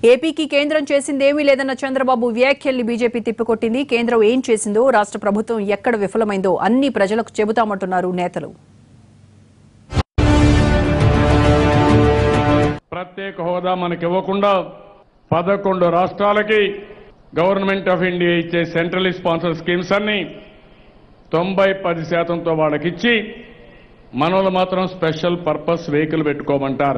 ఏపీకి కేంద్రం చేసిందేమీ లేదన్న చంద్రబాబు వ్యాఖ్యల్ని బీజేపీ తిప్పికొట్టింది కేంద్రం ఏం చేసిందో రాష్ట్ర ప్రభుత్వం ఎక్కడ విఫలమైందో అన్ని ప్రజలకు చెబుతామంటున్నారు నేతలు ప్రత్యేక హోదా మనకి ఇవ్వకుండా పదకొండు రాష్ట్రాలకి గవర్నమెంట్ ఆఫ్ ఇండియా ఇచ్చే సెంట్రల్ స్పాన్సర్ స్కీమ్స్ అన్ని తొంభై పది శాతంతో వాళ్ళకిచ్చి మనోళ్ళు మాత్రం స్పెషల్ పర్పస్ వెహికల్ పెట్టుకోమంటారు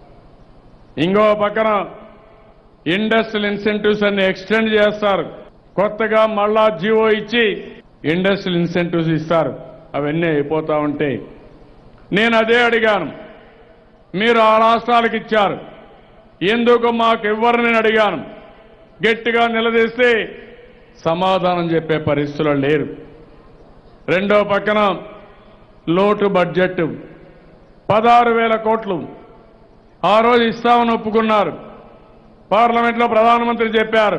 ఇంకో పక్కన ఇండస్ట్రియల్ ఇన్సెంటివ్స్ అన్ని ఎక్స్టెండ్ చేస్తారు కొత్తగా మళ్ళా జియో ఇచ్చి ఇండస్ట్రియల్ ఇన్సెంటివ్స్ ఇస్తారు అవన్నీ అయిపోతా ఉంటే నేను అదే అడిగాను మీరు ఆ రాష్ట్రాలకు ఇచ్చారు ఎందుకు మాకు ఇవ్వరని అడిగాను గట్టిగా నిలదీస్తే సమాధానం చెప్పే పరిస్థితులు లేరు రెండో పక్కన లోటు బడ్జెట్ పదహారు వేల కోట్లు ఆ రోజు ఇస్తామని ఒప్పుకున్నారు పార్లమెంట్లో ప్రధానమంత్రి చెప్పారు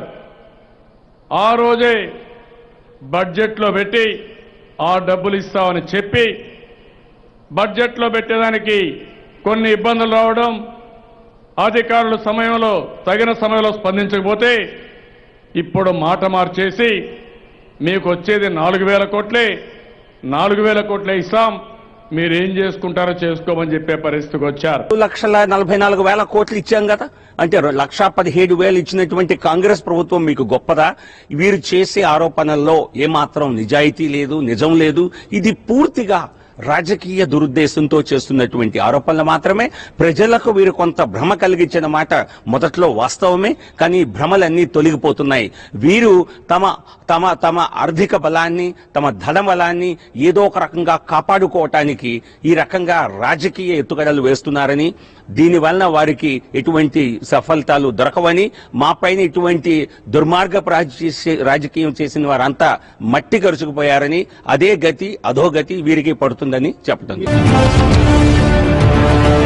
ఆ రోజే బడ్జెట్లో పెట్టి ఆ డబ్బులు ఇస్తామని చెప్పి బడ్జెట్లో పెట్టేదానికి కొన్ని ఇబ్బందులు రావడం అధికారులు సమయంలో తగిన సమయంలో స్పందించకపోతే ఇప్పుడు మాట మార్చేసి మీకు వచ్చేది నాలుగు వేల కోట్లే నాలుగు వేల కోట్లే ఇస్తాం మీరేం చేసుకుంటారో చేసుకోమని చెప్పే పరిస్థితికి వచ్చారు రెండు లక్షల నలభై నాలుగు వేల కోట్లు ఇచ్చాం కదా అంటే రె- లక్షా పదిహేడు వేలు ఇచ్చినటువంటి కాంగ్రెస్ ప్రభుత్వం మీకు గొప్పదా వీరు చేసే ఆరోపణల్లో ఏమాత్రం నిజాయితీ లేదు నిజం లేదు ఇది పూర్తిగా రాజకీయ దురుద్దేశంతో చేస్తున్నటువంటి ఆరోపణలు మాత్రమే ప్రజలకు వీరు కొంత భ్రమ కలిగించిన మాట మొదట్లో వాస్తవమే కానీ ఈ భ్రమలన్నీ తొలగిపోతున్నాయి వీరు తమ తమ తమ ఆర్థిక బలాన్ని తమ ధన బలాన్ని ఏదో ఒక రకంగా కాపాడుకోవటానికి ఈ రకంగా రాజకీయ ఎత్తుగడలు వేస్తున్నారని దీనివలన వారికి ఎటువంటి సఫలితాలు దొరకవని మా పైన ఇటువంటి దుర్మార్గపు రాజకీయ రాజకీయం చేసిన వారంతా మట్టి గరుచుకుపోయారని అదే గతి అధోగతి వీరికి పడుతుందని చెప్పడం